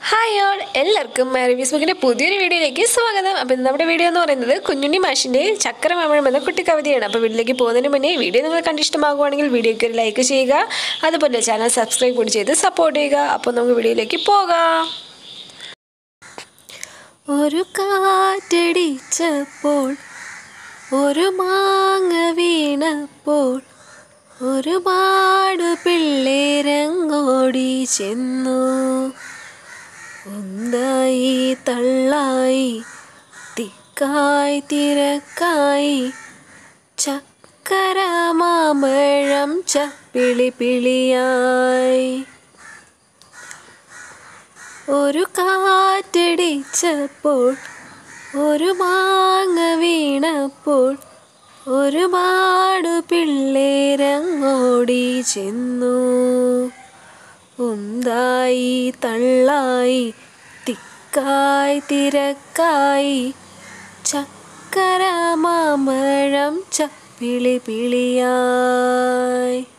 hi all എല്ലാവർക്കും reviews ബുക്കിൻ്റെ പുതിയൊരു വീഡിയോയിലേക്ക് സ്വാഗതം അപ്പോൾ ഇന്ന് നമ്മുടെ വീഡിയോ എന്ന് പറയുന്നത് കുഞ്ഞുണ്ണി മാഷിൻ്റെ ചക്രമാമഴം എന്ന കുട്ടിക്കവിതയാണ് അപ്പോൾ വീട്ടിലേക്ക് പോകുന്നതിന് മുന്നേ ഈ വീഡിയോ നിങ്ങൾ കണ്ടിഷ്ടമാകുവാണെങ്കിൽ വീഡിയോയ്ക്ക് ഒരു ലൈക്ക് ചെയ്യുക അതുപോലെ ചാനൽ സബ്സ്ക്രൈബ് കൂടി ചെയ്ത് സപ്പോർട്ട് ചെയ്യുക അപ്പോൾ നമുക്ക് വീഡിയോയിലേക്ക് പോകാം ഒരു കാറ്റടിച്ചപ്പോൾ ഒരു മാങ്ങ വീണപ്പോൾ ഒരുപാട് പിള്ളേരങ്ങോടി ചെന്നു ഒന്നായി തള്ളായി തിക്കായി തിരക്കായി ചക്കര മാമ്പഴം ചപ്പിളി പിളിയായി ഒരു കാറ്റടിച്ചപ്പോൾ ഒരു മാങ്ങ വീണപ്പോൾ ഒരുപാട് പിള്ളേരങ്ങോടി ചെന്നു ഉന്തായി തള്ളായി തിക്കായി തിരക്കായി ചക്കര മാമ്പഴം ചപ്പിളി പിളിയായി